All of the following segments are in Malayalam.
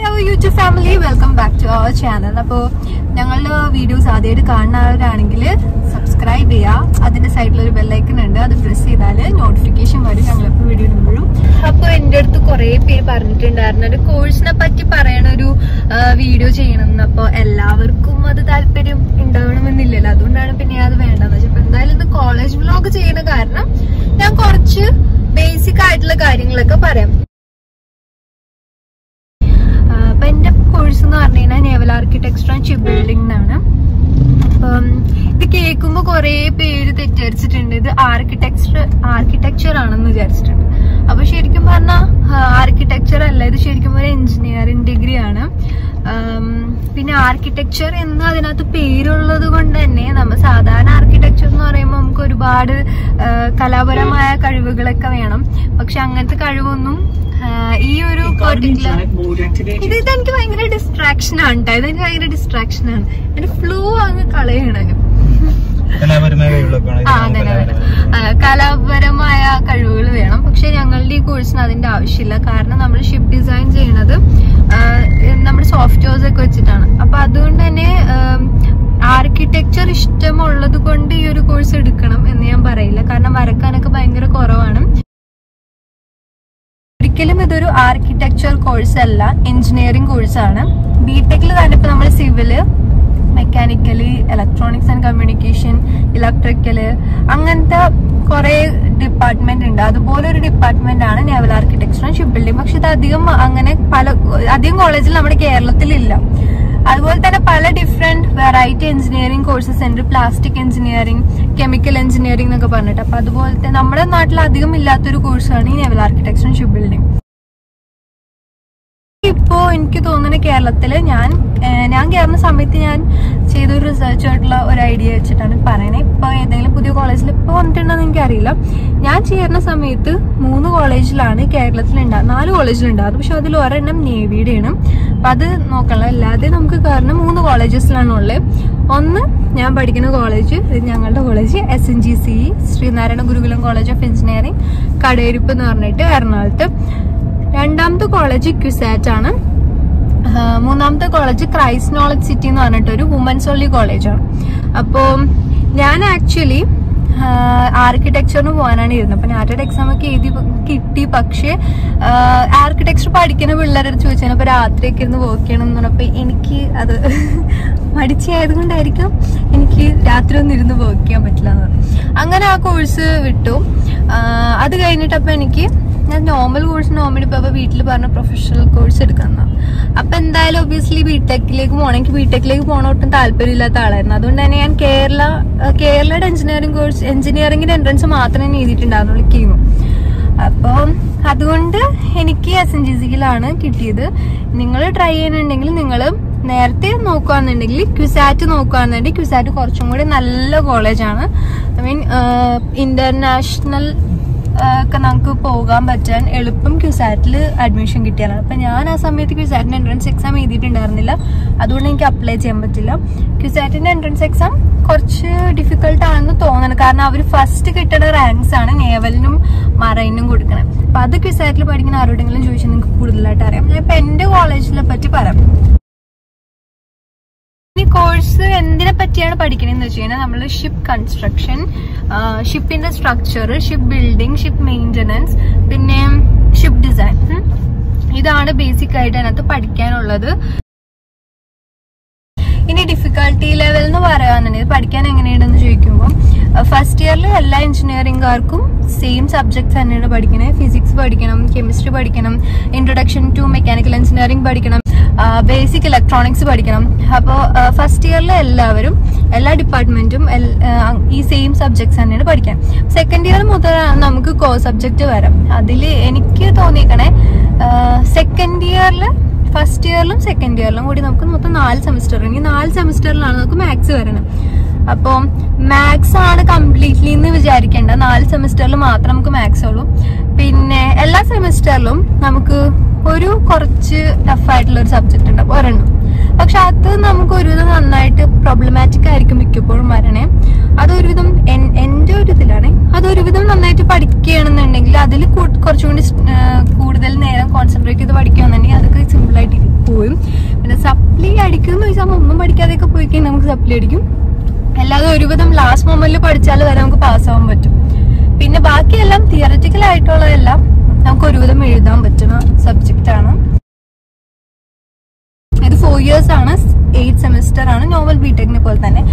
hello YouTube family welcome back to our channel അപ്പോൾ ഞങ്ങളുടെ വീഡിയോസ് ആദ്യമായിട്ട് കാണുന്നവരാണെങ്കിൽ സബ്സ്ക്രൈബ് ചെയ്യുക അതിന്റെ സൈഡിൽ ഒരു ബെല്ലൈക്കൺ ഉണ്ട് അത് പ്രസ് ചെയ്താൽ നോട്ടിഫിക്കേഷൻ വരും ഞങ്ങളിപ്പോൾ വീഡിയോ ഇടുമ്പോഴും അപ്പോൾ എൻ്റെ അടുത്ത് കുറേ പേര് പറഞ്ഞിട്ടുണ്ടായിരുന്നു ഒരു കോഴ്സിനെ പറ്റി പറയണ ഒരു വീഡിയോ ചെയ്യണമെന്ന് അപ്പോൾ എല്ലാവർക്കും അത് താല്പര്യം ഉണ്ടാവണമെന്നില്ലല്ലോ അതുകൊണ്ടാണ് പിന്നെ അത് വേണ്ടതെന്ന് വെച്ചാൽ അപ്പോൾ എന്തായാലും ഇത് കോളേജ് വ്ലോഗ് ചെയ്യുന്ന കാരണം ഞാൻ കുറച്ച് ബേസിക് ആയിട്ടുള്ള കാര്യങ്ങളൊക്കെ പറയാം ആഹ് അപ്പൊ എന്റെ കോഴ്സ് എന്ന് പറഞ്ഞു കഴിഞ്ഞാൽ naval architecture and ship building എന്നാണ് അപ്പം ഇത് കേൾക്കുമ്പോ കുറെ പേര് തെറ്റിദ്ധരിച്ചിട്ടുണ്ട് ഇത് ആർക്കിടെക്ചർ ആർക്കിടെക്ചർ ആണെന്ന് വിചാരിച്ചിട്ടുണ്ട് അപ്പൊ ശരിക്കും പറഞ്ഞാൽ ആർക്കിടെക്ചർ അല്ല ഇത് ശരിക്കും ഒരു എഞ്ചിനീയറിംഗ് ഡിഗ്രി ആണ് ആം, പിന്നെ ആർക്കിടെക്ചർ എന്ന് അതിനകത്ത് പേരുള്ളത് കൊണ്ട് തന്നെ നമ്മൾ സാധാരണ ആർക്കിടെക്ചർ എന്ന് പറയുമ്പോൾ നമുക്ക് ഒരുപാട് ആ, കലാപരമായ കഴിവുകളൊക്കെ വേണം പക്ഷെ അങ്ങനത്തെ കഴിവൊന്നും ആ, ഈ ഒരു പെർട്ടിക്കുലർ ഇത് ഇതെനിക്ക് ഭയങ്കര ഡിസ്ട്രാക്ഷൻ ആണ് കേട്ടോ ഇതെനിക്ക് ഭയങ്കര ഡിസ്ട്രാക്ഷൻ ആണ് എന്റെ ഫ്ലൂ അങ്ങ് കളയണ കലാപരമായ കഴിവുകളൊക്കെ ആ അതെ അതെ ആ, കലാപരമായ കഴിവുകൾ വേണം പക്ഷെ ഞങ്ങളുടെ ഈ കോഴ്സിന് അതിന്റെ ആവശ്യമില്ല കാരണം നമ്മൾ ഷിപ്പ് ഡിസൈൻ ചെയ്യണത് ആ, നമ്മുടെ സോഫ്റ്റ്വെയർസ് ഒക്കെ വെച്ചിട്ടാണ് അപ്പൊ അതുകൊണ്ട് തന്നെ ആർക്കിടെക്ചർ ഇഷ്ടമുള്ളത് കൊണ്ട് ഈ ഒരു കോഴ്സ് എടുക്കണം എന്ന് ഞാൻ പറയില്ല കാരണം വരക്കാനൊക്കെ ഭയങ്കര കുറവാണ് ഒരിക്കലും ഇതൊരു ആർക്കിടെക്ചർ കോഴ്സ് അല്ല എഞ്ചിനീയറിംഗ് കോഴ്സാണ് ബിടെക്കിൽ തന്നെ ഇപ്പൊ നമ്മൾ civil mechanical electronics and communication electrical അങ്ങനത്തെ കുറെ ഡിപ്പാർട്ട്മെന്റ് ഉണ്ട് അതുപോലെ ഒരു ഡിപ്പാർട്ട്മെന്റ് ആണ് naval architecture and ship building പക്ഷെ ഇത് അധികം അങ്ങനെ പല അധികം കോളേജിൽ നമ്മുടെ കേരളത്തിലില്ല അതുപോലെ തന്നെ പല ഡിഫറെന്റ് വെറൈറ്റി എഞ്ചിനീയറിംഗ് കോഴ്സസ് ഉണ്ട് പ്ലാസ്റ്റിക് എഞ്ചിനീയറിംഗ് കെമിക്കൽ എഞ്ചിനീയറിംഗ് എന്നൊക്കെ പറഞ്ഞിട്ട് അപ്പൊ അതുപോലത്തെ നമ്മുടെ നാട്ടിൽ അധികം ഇല്ലാത്തൊരു കോഴ്സാണ് ഈ naval architecture and ship building ഇപ്പോ എനിക്ക് തോന്നുന്നു കേരളത്തില് ഞാൻ ഏഹ് ഞാൻ കയറുന്ന സമയത്ത് ഞാൻ ചെയ്തൊരു റിസർച്ച് ആയിട്ടുള്ള ഒരു ഐഡിയ വെച്ചിട്ടാണ് പറയണേ ഇപ്പൊ ഏതെങ്കിലും പുതിയ കോളേജിൽ ഇപ്പൊ വന്നിട്ടുണ്ടെന്ന് എനിക്കറിയില്ല ഞാൻ ചേരുന്ന സമയത്ത് മൂന്ന് കോളേജിലാണ് കേരളത്തിൽ ഉണ്ടാകും നാല് കോളേജിലുണ്ടാകും പക്ഷെ അതിൽ ഒരെണ്ണം നേവിയുടെയാണ് അപ്പൊ അത് നോക്കണം അല്ലാതെ നമുക്ക് കയറുന്ന മൂന്ന് കോളേജസിലാണ് ഉള്ളത് ഒന്ന് ഞാൻ പഠിക്കുന്ന കോളേജ് ഇത് ഞങ്ങളുടെ college S N G C Sreenarayana Gurukulam college of engineering Kadayiruppu എന്ന് പറഞ്ഞിട്ട് എറണാകുളത്ത് രണ്ടാമത്തെ കോളേജ് ക്യുസാറ്റ് ആണ് ആഹ് മൂന്നാമത്തെ കോളേജ് ക്രൈസ്റ്റ് നോളജ് സിറ്റി എന്ന് പറഞ്ഞിട്ട് ഒരു വുമൻസ് ഓൺലി കോളേജാണ് അപ്പോൾ ഞാൻ ആക്ച്വലി ആർക്കിടെക്ചറിന് പോകാനാണ് ഇരുന്നത് അപ്പൊ നാറ്റഡ് എക്സാം ഒക്കെ എഴുതി കിട്ടി പക്ഷേ ആർക്കിടെക്ചർ പഠിക്കുന്ന പിള്ളേരുടെ അടുത്ത് ചോദിച്ചാൽ അപ്പൊ രാത്രിയൊക്കെ ഇരുന്ന് വർക്ക് ചെയ്യണം എന്ന് പറഞ്ഞപ്പോ എനിക്ക് അത് മടിച്ചായത് കൊണ്ടായിരിക്കും എനിക്ക് രാത്രി ഒന്നും ഇരുന്ന് വർക്ക് ചെയ്യാൻ പറ്റില്ല എന്ന് പറഞ്ഞു അങ്ങനെ ആ കോഴ്സ് വിട്ടു ആഹ് അത് കഴിഞ്ഞിട്ട് അപ്പൊ എനിക്ക് ഞാൻ നോർമൽ കോഴ്സ് നോർമലി ഇപ്പൊ വീട്ടിൽ പറഞ്ഞ പ്രൊഫഷണൽ കോഴ്സ് എടുക്കുന്ന അപ്പൊ എന്തായാലും ഒബിയസ്ലി ബിടെക്കിലേക്ക് പോകണം എനിക്ക് ബിടെക്കിലേക്ക് പോകണ ഒട്ടും താല്പര്യമില്ലാത്ത ആളായിരുന്നു അതുകൊണ്ട് തന്നെ ഞാൻ കേരള ഏഹ് കേരളയുടെ എഞ്ചിനീയറിംഗ് കോഴ്സ് എഞ്ചിനീയറിംഗിന്റെ എൻട്രൻസ് മാത്രമേ ഞാൻ എഴുതിയിട്ടുണ്ടായിരുന്നുള്ളൂ കീമു അപ്പം അതുകൊണ്ട് എനിക്ക് എസ് എൻ ജി സിയിലാണ് കിട്ടിയത് നിങ്ങൾ ട്രൈ ചെയ്യുന്നുണ്ടെങ്കിൽ നിങ്ങൾ നേരത്തെ നോക്കുകയാണെന്നുണ്ടെങ്കിൽ ക്യുസാറ്റ് നോക്കുകയാണെന്നുണ്ടെങ്കിൽ ക്യുസാറ്റ് കുറച്ചും കൂടി നല്ല കോളേജാണ് ഐ മീൻ ഇന്റർനാഷണൽ ഒക്കെ നമുക്ക് പോകാൻ പറ്റാൻ എളുപ്പം ക്യുസാറ്റിൽ അഡ്മിഷൻ കിട്ടിയാണ് അപ്പൊ ഞാൻ ആ സമയത്ത് ക്യുസാറ്റിന്റെ എൻട്രൻസ് എക്സാം എഴുതിയിട്ടുണ്ടായിരുന്നില്ല അതുകൊണ്ട് എനിക്ക് അപ്ലൈ ചെയ്യാൻ പറ്റില്ല ക്യുസാറ്റിന്റെ എൻട്രൻസ് എക്സാം കുറച്ച് ഡിഫിക്കൽട്ട് ആണെന്ന് തോന്നുന്നു കാരണം അവർ ഫസ്റ്റ് കിട്ടുന്ന റാങ്ക്സ് ആണ് നേവലിനും മറൈനും കൊടുക്കണത് അപ്പൊ അത് ക്യുസാറ്റിൽ പഠിക്കുന്ന ആരോടെങ്കിലും ചോദിച്ചാൽ നിങ്ങൾക്ക് കൂടുതലായിട്ട് അറിയാം ഞാൻ ഇപ്പൊ എന്റെ കോളേജിനെ പറ്റി പറയാം ഈ കോഴ്സ് എന്തിനെ പറ്റിയാണ് പഠിക്കണമെന്ന് വെച്ച് കഴിഞ്ഞാൽ നമ്മൾ ഷിപ്പ് കൺസ്ട്രക്ഷൻ ഷിപ്പിന്റെ structure ship building ship maintenance പിന്നെ ഷിപ്പ് ഡിസൈൻ ഇതാണ് ബേസിക് ആയിട്ട് അതിനകത്ത് പഠിക്കാനുള്ളത് ഇനി ഡിഫിക്കൽട്ടി ലെവൽ എന്ന് പറയാന്നുണ്ടെങ്കിൽ പഠിക്കാൻ എങ്ങനെയാണെന്ന് ചോദിക്കുമ്പോൾ ഫസ്റ്റ് ഇയറിൽ എല്ലാ എഞ്ചിനീയറിംഗുകാർക്കും സെയിം സബ്ജക്ട്സ് തന്നെയാണ് പഠിക്കണത് ഫിസിക്സ് പഠിക്കണം കെമിസ്ട്രി പഠിക്കണം ഇൻട്രൊഡക്ഷൻ ടു മെക്കാനിക്കൽ എഞ്ചിനീയറിംഗ് പഠിക്കണം ബേസിക് ഇലക്ട്രോണിക്സ് പഠിക്കണം അപ്പോൾ ഫസ്റ്റ് ഇയറിൽ എല്ലാവരും എല്ലാ ഡിപ്പാർട്ട്മെന്റും ഈ സെയിം സബ്ജക്ട്സ് തന്നെയാണ് പഠിക്കാൻ സെക്കൻഡ് ഇയർ മുതൽ നമുക്ക് കോ സബ്ജക്ട് വരാം അതിൽ എനിക്ക് തോന്നിയേക്കണേ സെക്കൻഡ് ഇയറിൽ ഫസ്റ്റ് ഇയറിലും സെക്കൻഡ് ഇയറിലും കൂടി നമുക്ക് മൊത്തം നാല് സെമിസ്റ്റർ ഇനി നാല് സെമിസ്റ്ററിലാണ് നമുക്ക് മാത്സ് വരണം അപ്പോൾ മാത്സ് ആണ് കംപ്ലീറ്റ്ലി എന്ന് വിചാരിക്കേണ്ട നാല് സെമിസ്റ്ററിൽ മാത്രം നമുക്ക് മാത്സ് ഉള്ളൂ പിന്നെ എല്ലാ സെമിസ്റ്ററിലും നമുക്ക് ഒരു കുറച്ച് ടഫ് ആയിട്ടുള്ള ഒരു സബ്ജക്ട് ഉണ്ട് ഒരെണ്ണം പക്ഷെ അത് നമുക്ക് ഒരുവിധം നന്നായിട്ട് പ്രോബ്ലമാറ്റിക് ആയിരിക്കും മിക്കപ്പോഴും വരണേ അതൊരുവിധം എൻ- എന്റെ ഒരു ഇതിലാണ് അതൊരുവിധം നന്നായിട്ട് പഠിക്കുകയാണെന്നുണ്ടെങ്കിൽ അതിൽ കുറച്ചും കൂടി സ്- ആ, കൂടുതൽ നേരം കോൺസെൻട്രേറ്റ് ചെയ്ത് പഠിക്കുകയാണെന്നുണ്ടെങ്കിൽ അതൊക്കെ സിമ്പിൾ ആയിട്ട് പോരും നമുക്ക് സപ്ലി അടിക്കും അല്ലാതെ ഒരുവിധം ലാസ്റ്റ് മൊമെന്റിൽ പഠിച്ചാൽ വരെ നമുക്ക് പാസ്സാവാൻ പറ്റും പിന്നെ ബാക്കിയെല്ലാം തിയററ്റിക്കൽ ആയിട്ടുള്ളതെല്ലാം നമുക്ക് ഒരുവിധം എഴുതാൻ പറ്റുന്ന സബ്ജക്റ്റ് ആണ് ഇത് ഫോർ ഇയേഴ്സ് ആണ് എയ്റ്റ് സെമിസ്റ്റർ ആണ് നോവൽ ബിടെക്കിനെ പോലെ തന്നെ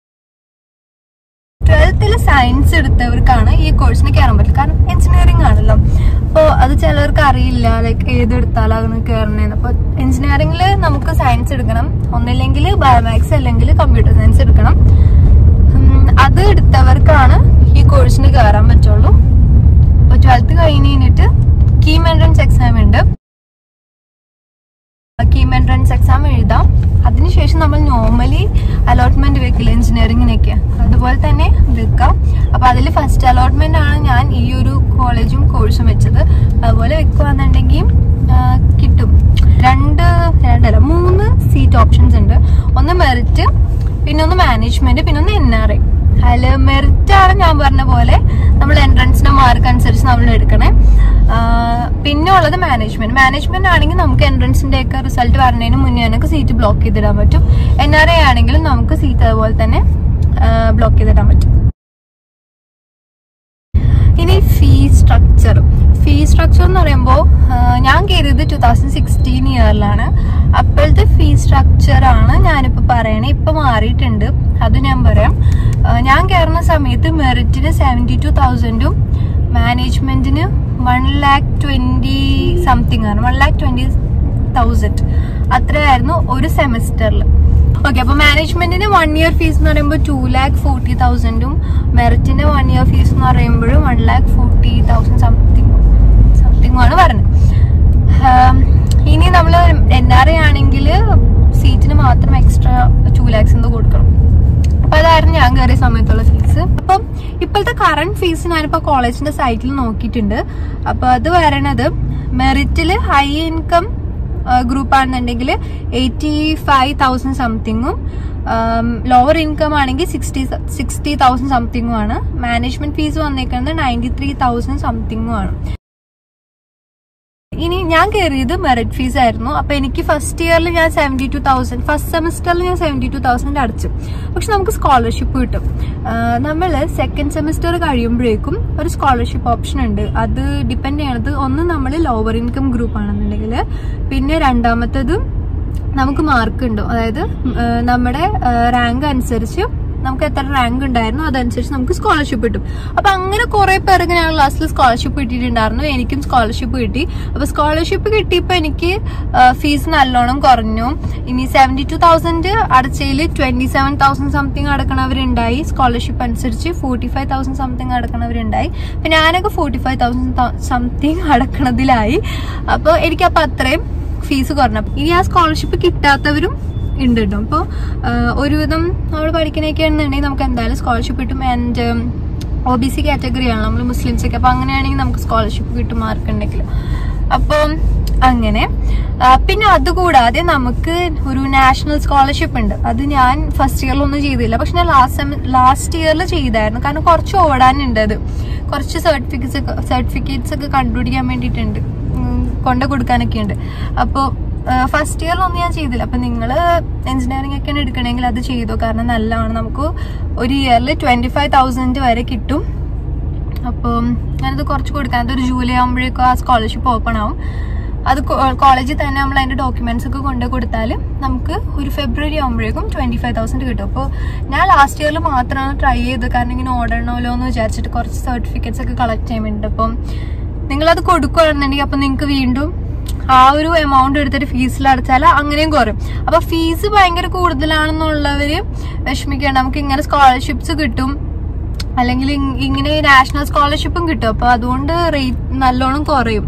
ട്വൽത്തിൽ സയൻസ് എടുത്തവർക്കാണ് ഈ കോഴ്സിന് കയറാൻ പറ്റില്ല കാരണം എഞ്ചിനീയറിംഗ് ആണല്ലോ അപ്പോൾ അത് ചിലവർക്ക് അറിയില്ല ലൈക്ക് ഏതെടുത്താലാണ് കയറണേന്ന് അപ്പോൾ എഞ്ചിനീയറിംഗിൽ നമുക്ക് സയൻസ് എടുക്കണം ഒന്നില്ലെങ്കിൽ ബയോമാക്സ് അല്ലെങ്കിൽ കമ്പ്യൂട്ടർ സയൻസ് എടുക്കണം ഉം, അത് എടുത്തവർക്കാണ് ഈ കോഴ്സിന് കയറാൻ പറ്റുള്ളൂ അപ്പോൾ ട്വൽത്ത് കഴിഞ്ഞ് കഴിഞ്ഞിട്ട് കീം എൻട്രൻസ് എക്സാം ഉണ്ട് കീം എൻട്രൻസ് എക്സാം എഴുതാം അതിനുശേഷം നമ്മൾ നോർമലി അലോട്ട്മെന്റ് വെക്കില്ല എഞ്ചിനീയറിംഗിനൊക്കെ അതുപോലെ തന്നെ വെക്കാം അപ്പൊ അതിൽ ഫസ്റ്റ് അലോട്ട്മെന്റ് ആണ് ഞാൻ ഈ ഒരു കോളേജും കോഴ്സും വെച്ചത് അതുപോലെ വെക്കുവാന്നുണ്ടെങ്കിൽ ആ, കിട്ടും രണ്ട് രണ്ടല്ല മൂന്ന് സീറ്റ് ഓപ്ഷൻസ് ഉണ്ട് ഒന്ന് മെറിറ്റ് പിന്നെ ഒന്ന് മാനേജ്മെന്റ് പിന്നെ ഒന്ന് എൻ ആർ ഐ അതിൽ മെറിറ്റ് ആണ് ഞാൻ പറഞ്ഞ പോലെ നമ്മൾ എൻട്രൻസിന്റെ മാർക്ക് അനുസരിച്ച് നമ്മൾ എടുക്കണേ ആ, പിന്നെ ഉള്ളത് മാനേജ്മെന്റ് മാനേജ്മെന്റ് ആണെങ്കിൽ നമുക്ക് എൻട്രൻസിന്റെ ഒക്കെ റിസൾട്ട് വരുന്നതിന് മുന്നേ നമുക്ക് സീറ്റ് ബ്ലോക്ക് ചെയ്തിടാൻ പറ്റും എൻ ആർ ഐ ആണെങ്കിലും നമുക്ക് സീറ്റ് അതുപോലെ തന്നെ ബ്ലോക്ക് ചെയ്തിടാൻ പറ്റും ഇനി ഫീ സ്ട്രക്ചർ ഫീ സ്ട്രക്ചർ എന്ന് പറയുമ്പോൾ ഞാൻ കയറിയത് ടൂ തൗസൻഡ് സിക്സ്റ്റീൻ ഇയറിലാണ് അപ്പോഴത്തെ ഫീ സ്ട്രക്ചർ ആണ് ഞാനിപ്പോൾ പറയണേ ഇപ്പൊ മാറിയിട്ടുണ്ട് അത് ഞാൻ പറയാം ആ, ഞാൻ കയറുന്ന സമയത്ത് മെറിറ്റിന് സെവൻറ്റി ടു തൗസൻഡും മാനേജ്മെന്റിന് വൺ ലാക്ക് ട്വന്റി സംതിങ് ആണ് വൺ ലാക്ക് ട്വന്റി തൗസൻഡ് അത്രയായിരുന്നു ഒരു സെമിസ്റ്ററിൽ ഓക്കെ അപ്പൊ മാനേജ്മെന്റിന് വൺ ഇയർ ഫീസ് എന്ന് പറയുമ്പോൾ ടു ലാക്ക് ഫോർട്ടി തൗസൻഡും മെറിറ്റിന്റെ വൺ ഇയർ ഫീസ് എന്ന് പറയുമ്പോഴും one lakh forty thousand something something ആണ് പറയുന്നത് ആം, ഇനി നമ്മൾ എൻ ആർ ഐ ആണെങ്കിൽ സീറ്റിന് മാത്രം എക്സ്ട്രാ ടു ലാക്സ് എന്തോ കൊടുക്കണം അപ്പൊ അതായിരുന്നു ഞാൻ കയറിയ സമയത്തുള്ള ഫീസ് അപ്പം ഇപ്പോഴത്തെ കറണ്ട് ഫീസ് ഞാനിപ്പോ കോളേജിന്റെ സൈറ്റിൽ നോക്കിയിട്ടുണ്ട് അപ്പൊ അത് വരണത് മെറിറ്റില് ഹൈ ഇൻകം ഗ്രൂപ്പ് ആണെന്നുണ്ടെങ്കിൽ എയ്റ്റി ഫൈവ് തൗസൻഡ് സംതിങ്ങും ലോവർ ഇൻകം ആണെങ്കിൽ സിക്സ്റ്റി സിക്സ്റ്റി തൗസൻഡ് സംതിങ്ങും ആണ് മാനേജ്മെന്റ് ഫീസ് വന്നേക്കുന്നത് നയൻറ്റി ത്രീ തൗസൻഡ് സംതിങ്ങും ആണ് ഇനി ഞാൻ കയറിയത് മെറിറ്റ് ഫീസ് ആയിരുന്നു അപ്പൊ എനിക്ക് ഫസ്റ്റ് ഇയറിൽ ഞാൻ സെവന്റി ടു തൗസൻഡ് ഫസ്റ്റ് സെമിസ്റ്ററിൽ ഞാൻ സെവന്റി ടു തൗസൻഡ് അടച്ചു പക്ഷെ നമുക്ക് സ്കോളർഷിപ്പ് കിട്ടും നമ്മൾ സെക്കൻഡ് സെമിസ്റ്റർ കഴിയുമ്പോഴേക്കും ഒരു സ്കോളർഷിപ്പ് ഓപ്ഷൻ ഉണ്ട് അത് ഡിപ്പെൻഡ് ചെയ്യണത് ഒന്ന് നമ്മൾ ലോവർ ഇൻകം ഗ്രൂപ്പ് ആണെന്നുണ്ടെങ്കിൽ പിന്നെ രണ്ടാമത്തത് നമുക്ക് മാർക്ക് ഉണ്ടോ അതായത് ആ, നമ്മുടെ റാങ്ക് അനുസരിച്ച് നമുക്ക് എത്ര റാങ്ക് ഉണ്ടായിരുന്നു അതനുസരിച്ച് നമുക്ക് സ്കോളർഷിപ്പ് കിട്ടും അപ്പൊ അങ്ങനെ കുറെ പേർക്ക് ഞാൻ ക്ലാസ്സിൽ സ്കോളർഷിപ്പ് കിട്ടിയിട്ടുണ്ടായിരുന്നു എനിക്കും സ്കോളർഷിപ്പ് കിട്ടി അപ്പൊ സ്കോളർഷിപ്പ് കിട്ടിയപ്പോ എനിക്ക് ഫീസ് നല്ലോണം കുറഞ്ഞു ഇനി സെവന്റി ടു തൗസൻഡ് അടച്ചതിൽ ട്വന്റി സെവൻ തൗസൻഡ് സംതിങ് അടക്കണവരുണ്ടായി സ്കോളർഷിപ്പ് അനുസരിച്ച് ഫോർട്ടി ഫൈവ് തൗസൻഡ് സംതിങ് അടക്കണവരുണ്ടായി അപ്പൊ ഞാനൊക്കെ ഫോർട്ടി ഫൈവ് തൗസൻഡ് സംതിങ് അടക്കണതിലായി അപ്പൊ എനിക്കപ്പൊ അത്രയും ഫീസ് കുറഞ്ഞു ഇനി ആ സ്കോളർഷിപ്പ് കിട്ടാത്തവരും ഉണ്ട് കേട്ടോ അപ്പോൾ ഒരുവിധം നമ്മൾ പഠിക്കണൊക്കെ ആണെന്നുണ്ടെങ്കിൽ നമുക്ക് എന്തായാലും സ്കോളർഷിപ്പ് കിട്ടും ആൻഡ് ഒ ബി സി കാറ്റഗറിയാണ് നമ്മൾ മുസ്ലിംസ് ഒക്കെ അപ്പോൾ അങ്ങനെയാണെങ്കിൽ നമുക്ക് സ്കോളർഷിപ്പ് കിട്ടും മാർക്ക് ഉണ്ടെങ്കിൽ അപ്പോൾ അങ്ങനെ ആ, പിന്നെ അതുകൂടാതെ നമുക്ക് ഒരു നാഷണൽ സ്കോളർഷിപ്പ് ഉണ്ട് അത് ഞാൻ ഫസ്റ്റ് ഇയറിലൊന്നും ചെയ്തില്ല പക്ഷെ ഞാൻ ലാസ്റ്റ് ലാസ്റ്റ് ഇയറിൽ ചെയ്തായിരുന്നു കാരണം കുറച്ച് ഓടാനുണ്ട് അത് കുറച്ച് സർട്ടിഫിക്കറ്റ്സ് സർട്ടിഫിക്കറ്റ്സ് ഒക്കെ കണ്ടുപിടിക്കാൻ വേണ്ടിയിട്ടുണ്ട് ഉം, കൊണ്ട് കൊടുക്കാനൊക്കെ ഉണ്ട് അപ്പോൾ ഫസ്റ്റ് ഇയറിലൊന്നും ഞാൻ ചെയ്തില്ല അപ്പൊ നിങ്ങൾ എഞ്ചിനീയറിംഗ് ഒക്കെയാണ് എടുക്കണമെങ്കിൽ അത് ചെയ്തോ കാരണം നല്ലതാണ് നമുക്ക് ഒരു ഇയറിൽ ട്വന്റി ഫൈവ് തൗസൻഡ് വരെ കിട്ടും അപ്പം ഞാനത് കുറച്ച് കൊടുക്കാൻ അതൊരു ജൂലൈ ആകുമ്പോഴേക്കും ആ സ്കോളർഷിപ്പ് ഓപ്പൺ ആവും അത് കോളേജിൽ തന്നെ നമ്മൾ അതിന്റെ ഡോക്യുമെന്റ്സ് ഒക്കെ കൊണ്ടു കൊടുത്താൽ നമുക്ക് ഒരു ഫെബ്രുവരി ആകുമ്പോഴേക്കും ട്വന്റി ഫൈവ് തൗസൻഡ് കിട്ടും അപ്പോൾ ഞാൻ ലാസ്റ്റ് ഇയറിൽ മാത്രമാണ് ട്രൈ ചെയ്തത് കാരണം ഇങ്ങനെ ഓടണമല്ലോ എന്ന് വിചാരിച്ചിട്ട് കുറച്ച് സർട്ടിഫിക്കറ്റ്സ് ഒക്കെ കളക്ട് ചെയ്യാൻ വേണ്ടിയിട്ട് അപ്പം നിങ്ങളത് കൊടുക്കുകയാണെന്നുണ്ടെങ്കിൽ അപ്പം നിങ്ങൾക്ക് വീണ്ടും ആ ഒരു എമൗണ്ട് എടുത്തിട്ട് ഫീസിൽ അടച്ചാൽ അങ്ങനെയും കുറയും അപ്പൊ ഫീസ് ഭയങ്കര കൂടുതലാണെന്നുള്ളവര് വിഷമിക്കേണ്ട നമുക്ക് ഇങ്ങനെ സ്കോളർഷിപ്സ് കിട്ടും അല്ലെങ്കിൽ ഇങ് ഇങ്ങനെ നാഷണൽ സ്കോളർഷിപ്പും കിട്ടും അപ്പൊ അതുകൊണ്ട് റേറ്റ് നല്ലോണം കുറയും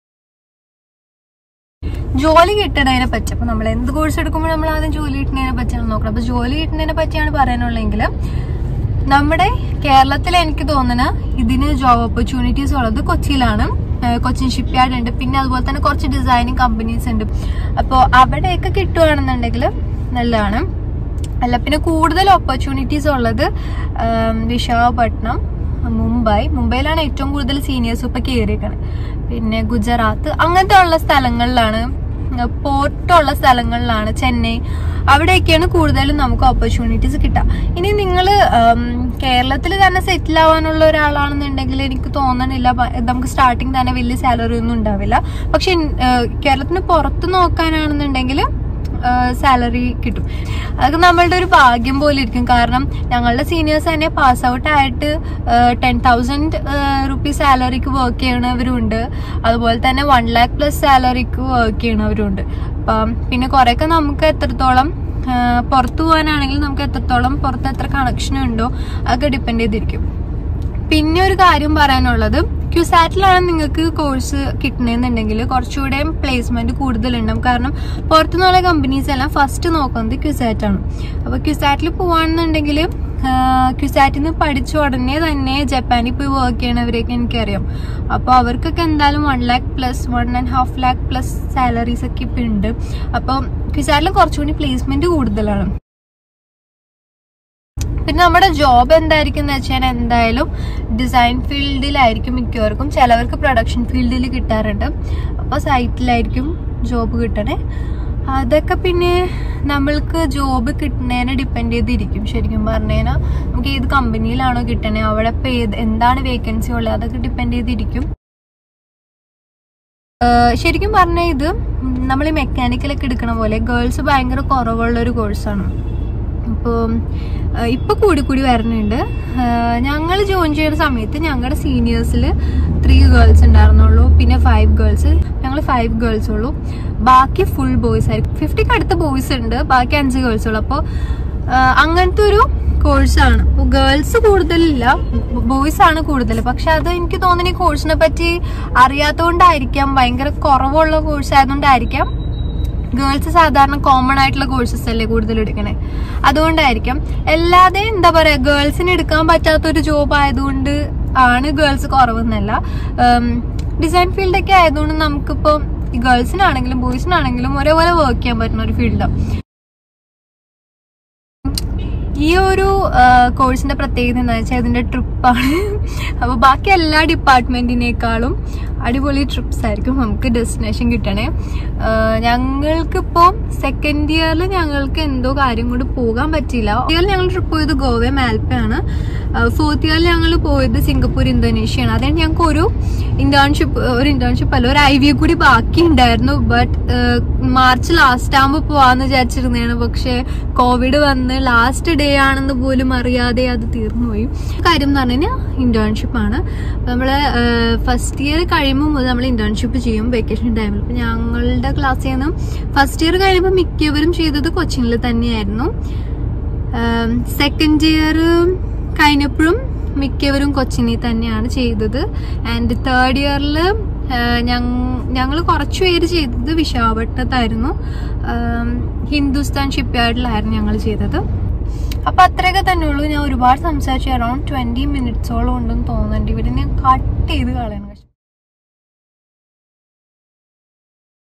ജോലി കിട്ടണതിനെ പറ്റി അപ്പൊ നമ്മൾ എന്ത് കോഴ്സ് എടുക്കുമ്പോൾ നമ്മൾ ആദ്യം ജോലി കിട്ടുന്നതിനെ പറ്റിയാണ് നോക്കണം അപ്പൊ ജോലി കിട്ടുന്നതിനെ പറ്റിയാണ് പറയാനുള്ളെങ്കിൽ നമ്മുടെ കേരളത്തിൽ എനിക്ക് തോന്നുന്ന ഇതിന് ജോബ് ഓപ്പർച്യൂണിറ്റീസ് ഉള്ളത് കൊച്ചിയിലാണ് ഏഹ് കൊച്ചിൻ ഷിപ്പ് യാർഡ് ഉണ്ട് പിന്നെ അതുപോലെ തന്നെ കുറച്ച് ഡിസൈനിങ് കമ്പനീസ് ഉണ്ട് അപ്പോൾ അവിടെയൊക്കെ കിട്ടുകയാണെന്നുണ്ടെങ്കിൽ നല്ലതാണ് അല്ല പിന്നെ കൂടുതൽ ഓപ്പർച്യൂണിറ്റീസ് ഉള്ളത് ആം, വിശാഖപട്ടണം മുംബൈ മുംബൈയിലാണ് ഏറ്റവും കൂടുതൽ സീനിയേഴ്സ് ഇപ്പൊ കയറിയേക്കണത് പിന്നെ ഗുജറാത്ത് അങ്ങനത്തെ ഉള്ള സ്ഥലങ്ങളിലാണ് പോർട്ടുള്ള സ്ഥലങ്ങളിലാണ് ചെന്നൈ അവിടെയൊക്കെയാണ് കൂടുതലും നമുക്ക് ഓപ്പർച്യൂണിറ്റീസ് കിട്ടുക ഇനി നിങ്ങൾ കേരളത്തിൽ തന്നെ സെറ്റിൽ ആവാനുള്ള ഒരാളാണെന്നുണ്ടെങ്കിൽ എനിക്ക് തോന്നണില്ല ബ- നമുക്ക് സ്റ്റാർട്ടിങ് തന്നെ വലിയ സാലറി ഒന്നും ഉണ്ടാവില്ല പക്ഷെ കേരളത്തിന് പുറത്ത് നോക്കാനാണെന്നുണ്ടെങ്കിൽ സാലറി കിട്ടും അതൊക്കെ നമ്മളുടെ ഒരു ഭാഗ്യം പോലെ ഇരിക്കും കാരണം ഞങ്ങളുടെ സീനിയേഴ്സ് തന്നെ പാസ് ഔട്ട് ആയിട്ട് ടെൻ തൗസൻഡ് റുപ്പീസ് സാലറിക്ക് വർക്ക് ചെയ്യണവരുണ്ട് അതുപോലെ തന്നെ വൺ ലാക്ക് പ്ലസ് സാലറിക്ക് വർക്ക് ചെയ്യണവരുണ്ട് അപ്പം പിന്നെ കുറെയൊക്കെ നമുക്ക് എത്രത്തോളം ആ, പുറത്തു പോകാനാണെങ്കിൽ നമുക്ക് എത്രത്തോളം പുറത്ത് എത്ര കണക്ഷൻ ഉണ്ടോ അതൊക്കെ ഡിപ്പെൻഡ് ചെയ്തിരിക്കും പിന്നെ ഒരു കാര്യം പറയാനുള്ളത് ക്യുസാറ്റിലാണ് നിങ്ങൾക്ക് കോഴ്സ് കിട്ടണമെന്നുണ്ടെങ്കിൽ കുറച്ചുകൂടെ പ്ലേസ്മെന്റ് കൂടുതലുണ്ടാവും കാരണം പുറത്തുനിന്നുള്ള കമ്പനീസ് എല്ലാം ഫസ്റ്റ് നോക്കുന്നത് ക്യുസാറ്റ് ആണ് അപ്പൊ ക്യുസാറ്റിൽ പോവാണെന്നുണ്ടെങ്കിൽ ക്യുസാറ്റിൽ നിന്ന് പഠിച്ച ഉടനെ തന്നെ ജപ്പാനിൽ പോയി വർക്ക് ചെയ്യണവരെയൊക്കെ എനിക്കറിയാം അപ്പോൾ അവർക്കൊക്കെ എന്തായാലും one lakh plus one and half lakh plus salaries ഒക്കെ ഇപ്പം ഉണ്ട് അപ്പം ക്യുസാറ്റിൽ കുറച്ചുകൂടി പ്ലേസ്മെന്റ് കൂടുതലാണ് പിന്നെ നമ്മുടെ ജോബ് എന്തായിരിക്കും എന്ന് വെച്ചാൽ എന്തായാലും ഡിസൈൻ ഫീൽഡിലായിരിക്കും മിക്കവർക്കും ചിലവർക്ക് പ്രൊഡക്ഷൻ ഫീൽഡിൽ കിട്ടാറുണ്ട് അപ്പോൾ സൈറ്റിലായിരിക്കും ജോബ് കിട്ടണേ അതൊക്കെ പിന്നെ നമ്മൾക്ക് ജോബ് കിട്ടുന്നതിനെ ഡിപ്പെൻഡ് ചെയ്തിരിക്കും ശരിക്കും പറഞ്ഞു കഴിഞ്ഞാൽ നമുക്ക് ഏത് കമ്പനിയിലാണോ കിട്ടണേ അവിടെ ഇപ്പോൾ ഏത് എന്താണ് വേക്കൻസി ഉള്ളത് അതൊക്കെ ഡിപ്പെൻഡ് ചെയ്തിരിക്കും ഏഹ് ശരിക്കും പറഞ്ഞാൽ ഇത് നമ്മൾ ഈ മെക്കാനിക്കലൊക്കെ എടുക്കണ പോലെ ഗേൾസ് ഭയങ്കര കുറവുള്ള ഒരു കോഴ്സാണ് അപ്പോൾ ഇപ്പൊ കൂടി കൂടി വരുന്നുണ്ട് ഞങ്ങൾ ജോയിൻ ചെയ്യുന്ന സമയത്ത് ഞങ്ങളുടെ സീനിയേഴ്സിൽ ത്രീ ഗേൾസ് ഉണ്ടായിരുന്നുള്ളൂ പിന്നെ ഫൈവ് ഗേൾസ് ഞങ്ങൾ ഫൈവ് ഗേൾസ് ഉള്ളൂ ബാക്കി ഫുൾ ബോയ്സ് ആയിരിക്കും ഫിഫ്റ്റിക്ക് അടുത്ത ബോയ്സ് ഉണ്ട് ബാക്കി അഞ്ച് ഗേൾസ് ഉള്ളൂ അപ്പോൾ അങ്ങനത്തെ ഒരു കോഴ്സാണ് ഗേൾസ് കൂടുതലില്ല ബോയ്സ് ആണ് കൂടുതൽ പക്ഷെ അത് എനിക്ക് തോന്നുന്നു ഈ കോഴ്സിനെ പറ്റി അറിയാത്തതുകൊണ്ടായിരിക്കാം ഭയങ്കര കുറവുള്ള കോഴ്സ് ആയതുകൊണ്ടായിരിക്കാം ഗേൾസ് സാധാരണ കോമൺ ആയിട്ടുള്ള കോഴ്സസ് അല്ലേ കൂടുതൽ എടുക്കണേ അതുകൊണ്ടായിരിക്കാം അല്ലാതെ എന്താ പറയാ ഗേൾസിന് എടുക്കാൻ പറ്റാത്തൊരു ജോബ് ആയതുകൊണ്ട് ആണ് ഗേൾസ് കുറവെന്നല്ല ഡിസൈൻ ഫീൽഡൊക്കെ ആയതുകൊണ്ട് നമുക്കിപ്പോൾ ഗേൾസിനാണെങ്കിലും ബോയ്സിനാണെങ്കിലും ഒരേപോലെ വർക്ക് ചെയ്യാൻ പറ്റുന്ന ഒരു ഫീൽഡാണ് ഈ ഒരു കോഴ്സിന്റെ പ്രത്യേകത എന്താ വെച്ചാൽ ഇതിന്റെ ട്രിപ്പാണ് അപ്പൊ ബാക്കി എല്ലാ ഡിപ്പാർട്ട്മെന്റിനേക്കാളും അടിപൊളി ട്രിപ്സ് ആയിരിക്കും നമുക്ക് ഡെസ്റ്റിനേഷൻ കിട്ടണേ ഞങ്ങൾക്കിപ്പോൾ സെക്കൻഡ് ഇയറിൽ ഞങ്ങൾക്ക് എന്തോ കാര്യം കൊണ്ട് പോകാൻ പറ്റിയില്ല ഇയറിൽ ഞങ്ങൾ ട്രിപ്പ് പോയത് ഗോവ മാൽപ്പയാണ് ഫോർത്ത് ഇയറിൽ ഞങ്ങൾ പോയത് സിംഗപ്പൂർ ഇന്തോനേഷ്യയാണ് അതായത് ഞങ്ങൾക്ക് ഒരു ഇന്റേൺഷിപ്പ് ഒരു ഇന്റേൺഷിപ്പ് അല്ല ഒരു ഐ വി കൂടി ബാക്കി ഉണ്ടായിരുന്നു ബട്ട് മാർച്ച് ലാസ്റ്റ് ആകുമ്പോൾ പോവാന്ന് വിചാരിച്ചിരുന്നതാണ് പക്ഷെ കോവിഡ് വന്ന് ലാസ്റ്റ് ഡേ ആണെന്ന് പോലും അറിയാതെ അത് തീർന്നുപോയി കാര്യം എന്ന് പറഞ്ഞു കഴിഞ്ഞാൽ ഇന്റേൺഷിപ്പ് ആണ് നമ്മൾ ഫസ്റ്റ് ഇയർ കഴിയുമ്പോൾ മുതൽ നമ്മൾ ഇന്റേൺഷിപ്പ് ചെയ്യും വെക്കേഷൻ ടൈമിൽ ഇപ്പം ഞങ്ങളുടെ ക്ലാസ്സിൽ നിന്നും ഫസ്റ്റ് ഇയർ കഴിയുമ്പോൾ മിക്കവരും ചെയ്തത് കൊച്ചിനിൽ തന്നെയായിരുന്നു സെക്കൻഡ് ഇയർ കഴിഞ്ഞപ്പോഴും മിക്കവരും കൊച്ചിനിൽ തന്നെയാണ് ചെയ്തത് ആൻഡ് തേർഡ് ഇയറിൽ ഞങ്ങൾ കുറച്ചു പേര് ചെയ്തത് വിശാഖപട്ടണത്തായിരുന്നു ഹിന്ദുസ്ഥാൻ ഷിപ്പ്യാർഡിലായിരുന്നു ഞങ്ങൾ ചെയ്തത് അപ്പൊ അത്രയൊക്കെ തന്നെ ഉള്ളൂ ഞാൻ ഒരുപാട് സംസാരിച്ചു അറൌണ്ട് ട്വന്റി മിനിറ്റ്സോളം ഉണ്ടെന്ന് തോന്നുന്നുണ്ട് ഇവിടെ ഞാൻ കട്ട് ചെയ്ത് കളയണം